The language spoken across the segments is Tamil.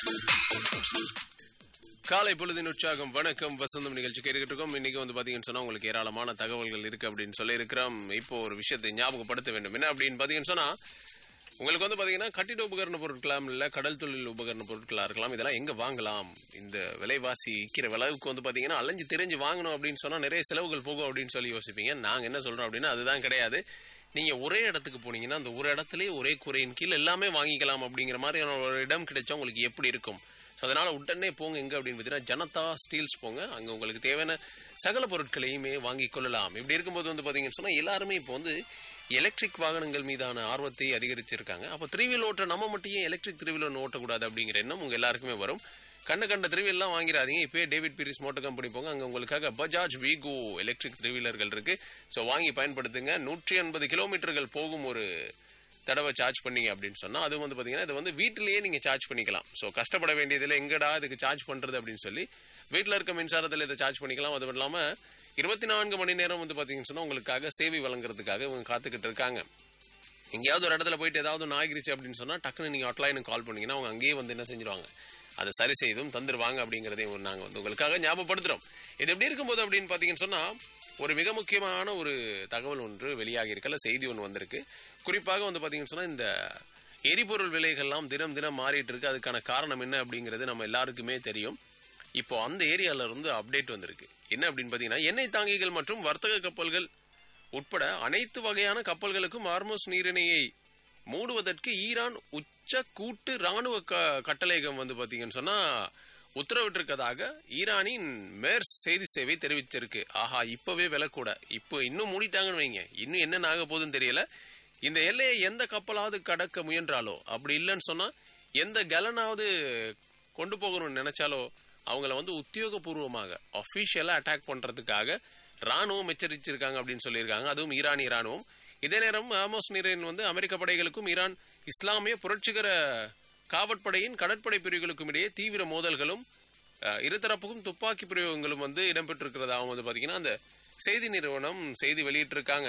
காலை பொழுதின் உற்சாகம் வணக்கம் வசந்தம் நிகழ்ச்சி கேட்டுக்கிட்டு இருக்கோம் இன்னைக்கு வந்து பாத்தீங்கன்னு சொன்னா உங்களுக்கு ஏராளமான தகவல்கள் இருக்கு அப்படின்னு சொல்லி இருக்கிறோம் இப்போ ஒரு விஷயத்தை ஞாபகப்படுத்த வேண்டும் என்ன அப்படின்னு பாத்தீங்கன்னு சொன்னா உங்களுக்கு வந்து பாத்தீங்கன்னா கட்டிட உபகரண பொருட்களாம் இல்ல கடல் தொழில் உபகரண பொருட்களா இருக்கலாம் இதெல்லாம் எங்க வாங்கலாம் இந்த விலைவாசி விற்கிற விலைவுக்கு வந்து பாத்தீங்கன்னா அலைஞ்சு தெரிஞ்சு வாங்கணும் அப்படின்னு சொன்னா நிறைய செலவுகள் போகும் அப்படின்னு சொல்லி யோசிப்பீங்க நாங்க என்ன சொல்றோம் அப்படின்னா அதுதான் கிடையாது நீங்க ஒரே இடத்துக்கு போனீங்கன்னா அந்த ஒரு இடத்துலயே ஒரே குறையின் கீழ் எல்லாமே வாங்கிக்கலாம் அப்படிங்கிற மாதிரியான ஒரு இடம் கிடைச்சா உங்களுக்கு எப்படி இருக்கும் ஸோ அதனால உடனே போங்க எங்க அப்படின்னு பார்த்தீங்கன்னா ஜனதா ஸ்டீல்ஸ் போங்க அங்க உங்களுக்கு தேவையான சகல பொருட்களையுமே வாங்கிக் கொள்ளலாம் இப்படி இருக்கும்போது வந்து பாத்தீங்கன்னு சொன்னா எல்லாருமே இப்போ வந்து எலக்ட்ரிக் வாகனங்கள் மீதான ஆர்வத்தை அதிகரிச்சிருக்காங்க அப்போ த்ரீ வீல் ஓட்ட நம்ம மட்டும் ஏன் எலக்ட்ரிக் த்ரீ வீலர் ஓட்டக்கூடாது அப்படிங்கிற எண்ணம் உங்க எல்லாருக்குமே வரும் கண்ட கண்ட த்ரீ வீல்லாம் வாங்கிடாதீங்க இப்போயே டேவிட் பீரிஸ் மோட்டர் கம்பெனி போங்க அங்கே உங்களுக்காக பஜாஜ் வீகோ எலக்ட்ரிக் த்ரீ வீலர்கள் இருக்கு ஸோ வாங்கி பயன்படுத்துங்க நூற்றி எண்பது கிலோமீட்டர்கள் போகும் ஒரு தடவை சார்ஜ் பண்ணீங்க அப்படின்னு சொன்னால் அது வந்து பார்த்தீங்கன்னா இது வந்து வீட்டிலேயே நீங்கள் சார்ஜ் பண்ணிக்கலாம் ஸோ கஷ்டப்பட வேண்டியதில் எங்கடா இதுக்கு சார்ஜ் பண்ணுறது அப்படின்னு சொல்லி வீட்டில் இருக்க மின்சாரத்தில் இதை சார்ஜ் பண்ணிக்கலாம் அது மட்டும் இல்லாமல் இருபத்தி நான்கு மணி நேரம் வந்து பார்த்தீங்கன்னு சொன்னால் உங்களுக்காக சேவை வழங்குறதுக்காக இவங்க காத்துக்கிட்டு இருக்காங்க எங்கேயாவது ஒரு இடத்துல போயிட்டு ஏதாவது ஒன்று ஆகிருச்சு அப்படின்னு சொன்னால் டக்குன்னு நீங்கள் ஹாட்லைனுக்கு கால் பண்ணீங்கன்னா அவங்க அங்கேயே வந்து என்ன செஞ்சிருவாங்க அதை சரி செய்தும் தந்துருவாங்க அப்படிங்கிறதையும் நாங்கள் வந்து உங்களுக்காக ஞாபகப்படுத்துகிறோம் இது எப்படி இருக்கும்போது அப்படின்னு பார்த்தீங்கன்னு சொன்னால் ஒரு மிக முக்கியமான ஒரு தகவல் ஒன்று வெளியாகி இருக்கல செய்தி ஒன்று வந்திருக்கு குறிப்பாக வந்து பார்த்தீங்கன்னு சொன்னால் இந்த எரிபொருள் விலைகள்லாம் தினம் தினம் மாறிட்டு இருக்கு அதுக்கான காரணம் என்ன அப்படிங்கிறது நம்ம எல்லாருக்குமே தெரியும் இப்போ அந்த ஏரியால இருந்து அப்டேட் வந்திருக்கு என்ன அப்படின்னு பார்த்தீங்கன்னா எண்ணெய் தாங்கிகள் மற்றும் வர்த்தக கப்பல்கள் உட்பட அனைத்து வகையான கப்பல்களுக்கும் ஹார்மோஸ் நீரிணையை மூடுவதற்கு ஈரான் உச்ச கூட்டு ராணுவ க கட்டளையகம் வந்து பார்த்தீங்கன்னு சொன்னா உத்தரவிட்டிருக்கதாக ஈரானின் மேர்ஸ் செய்தி சேவை தெரிவிச்சிருக்கு ஆஹா இப்பவே விலை கூட இப்போ இன்னும் மூடிட்டாங்கன்னு வைங்க இன்னும் என்ன ஆக போகுதுன்னு தெரியல இந்த எல்லையை எந்த கப்பலாவது கடக்க முயன்றாலோ அப்படி இல்லைன்னு சொன்னா எந்த கலனாவது கொண்டு போகணும்னு நினைச்சாலோ அவங்கள வந்து உத்தியோகபூர்வமாக அஃபிஷியலா அட்டாக் பண்றதுக்காக ராணுவம் எச்சரிச்சிருக்காங்க அப்படின்னு சொல்லியிருக்காங்க அதுவும் ஈரானிய ராணுவம் இதே நேரம் ஆமோஸ் நீரின் வந்து அமெரிக்க படைகளுக்கும் ஈரான் இஸ்லாமிய புரட்சிகர காவற்படையின் கடற்படை பிரிவுகளுக்கும் இடையே தீவிர மோதல்களும் அஹ், இருதரப்புக்கும் துப்பாக்கி பிரயோகங்களும் வந்து இடம்பெற்றிருக்கிறதாகவும் வந்து பாத்தீங்கன்னா அந்த செய்தி நிறுவனம் செய்தி வெளியிட்டிருக்காங்க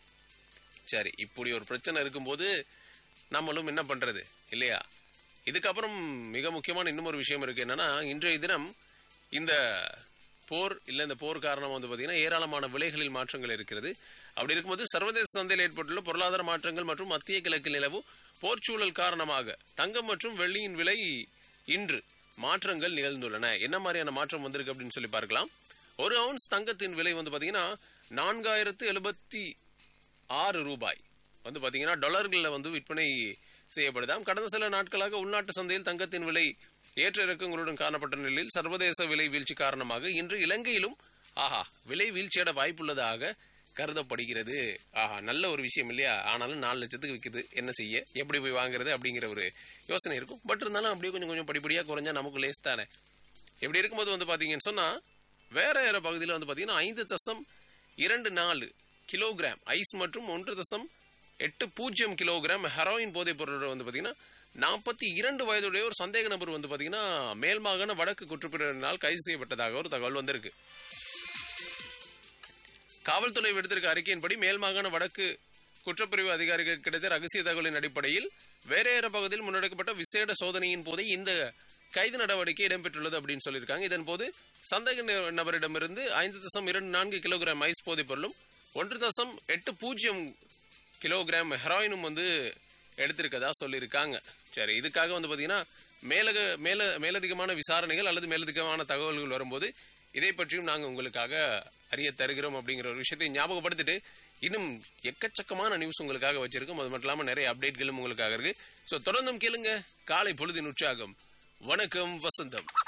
சரி இப்படி ஒரு பிரச்சனை இருக்கும்போது நம்மளும் என்ன பண்றது இல்லையா இதுக்கப்புறம் மிக முக்கியமான இன்னும் ஒரு விஷயம் இருக்கு என்னன்னா இன்றைய தினம் இந்த போர் இல்ல இந்த போர் காரணமா வந்து பாத்தீங்கன்னா ஏராளமான விலைகளில் மாற்றங்கள் இருக்கிறது அப்படி இருக்கும்போது சர்வதேச சந்தையில் ஏற்பட்டுள்ள பொருளாதார மாற்றங்கள் மற்றும் மத்திய கிழக்கில் நிலவும் போர்ச்சூழல் காரணமாக தங்கம் மற்றும் வெள்ளியின் விலை இன்று மாற்றங்கள் நிகழ்ந்துள்ளன என்ன மாதிரியான மாற்றம் வந்திருக்கு அப்படின்னு சொல்லி பார்க்கலாம் ஒரு அவுன்ஸ் தங்கத்தின் விலை வந்து பாத்தீங்கன்னா நான்காயிரத்து எழுபத்தி ஆறு ரூபாய் வந்து பாத்தீங்கன்னா டாலர்களில் வந்து விற்பனை செய்யப்படுதாம் கடந்த சில நாட்களாக உள்நாட்டு சந்தையில் தங்கத்தின் விலை ஏற்ற இறக்கங்களுடன் காணப்பட்ட நிலையில் சர்வதேச விலை வீழ்ச்சி காரணமாக இன்று இலங்கையிலும் ஆஹா விலை வீழ்ச்சியோட வாய்ப்புள்ளதாக கருதப்படுகிறது ஆஹா நல்ல ஒரு விஷயம் இல்லையா ஆனாலும் நாலு லட்சத்துக்கு விற்குது என்ன செய்ய எப்படி போய் வாங்குறது அப்படிங்கிற ஒரு யோசனை இருக்கும் பட் இருந்தாலும் அப்படியே கொஞ்சம் கொஞ்சம் படிப்படியாக குறைஞ்சா நமக்கு லேஸ் தானே இப்படி இருக்கும்போது வந்து பாத்தீங்கன்னு சொன்னா வேற வேற பகுதியில் வந்து பாத்தீங்கன்னா ஐந்து தசம் இரண்டு நாலு கிலோகிராம் ஐஸ் மற்றும் ஒன்று தசம் எட்டு பூஜ்ஜியம் கிலோகிராம் ஹெரோயின் போதைப் பொருள் வந்து பாத்தீங்கன்னா நாற்பத்தி இரண்டு வயதுடைய ஒரு சந்தேக நபர் வந்து பாத்தீங்கன்னா மேல் மாகாண வடக்கு குற்றப்பிரிவினால் கைது செய்யப்பட்டதாக ஒரு தகவல் வந்திருக்கு காவல்துறை விடுத்திருக்க அறிக்கையின்படி மேல் மாகாண வடக்கு குற்றப்பிரிவு அதிகாரிகள் கிடைத்த ரகசிய தகவலின் அடிப்படையில் வேற வேற பகுதியில் முன்னெடுக்கப்பட்ட விசேட சோதனையின் போதே இந்த கைது நடவடிக்கை இடம்பெற்றுள்ளது அப்படின்னு சொல்லியிருக்காங்க இதன் போது சந்தேக ந- நபரிடமிருந்து ஐந்து தசம் இரண்டு நான்கு கிலோகிராம் ஐஸ் போதைப் பொருளும் ஒன்று தசம் எட்டு பூஜ்ஜியம் கிலோகிராம் ஹெராயினும் வந்து எடுத்திருக்கதா சொல்லியிருக்காங்க சரி இதுக்காக வந்து பார்த்தீங்கன்னா மேலக மேல மேலதிகமான விசாரணைகள் அல்லது மேலதிகமான தகவல்கள் வரும்போது இதை பற்றியும் நாங்கள் உங்களுக்காக அறிய தருகிறோம் அப்படிங்கிற ஒரு விஷயத்தை ஞாபகப்படுத்திட்டு இன்னும் எக்கச்சக்கமான நியூஸ் உங்களுக்காக வச்சிருக்கோம் அது மட்டும் இல்லாமல் நிறைய அப்டேட்களும் உங்களுக்காக இருக்கு ஸோ தொடர்ந்தும் கேளுங்க காலை பொழுதின் உற்சாகம் வணக்கம் வசந்தம்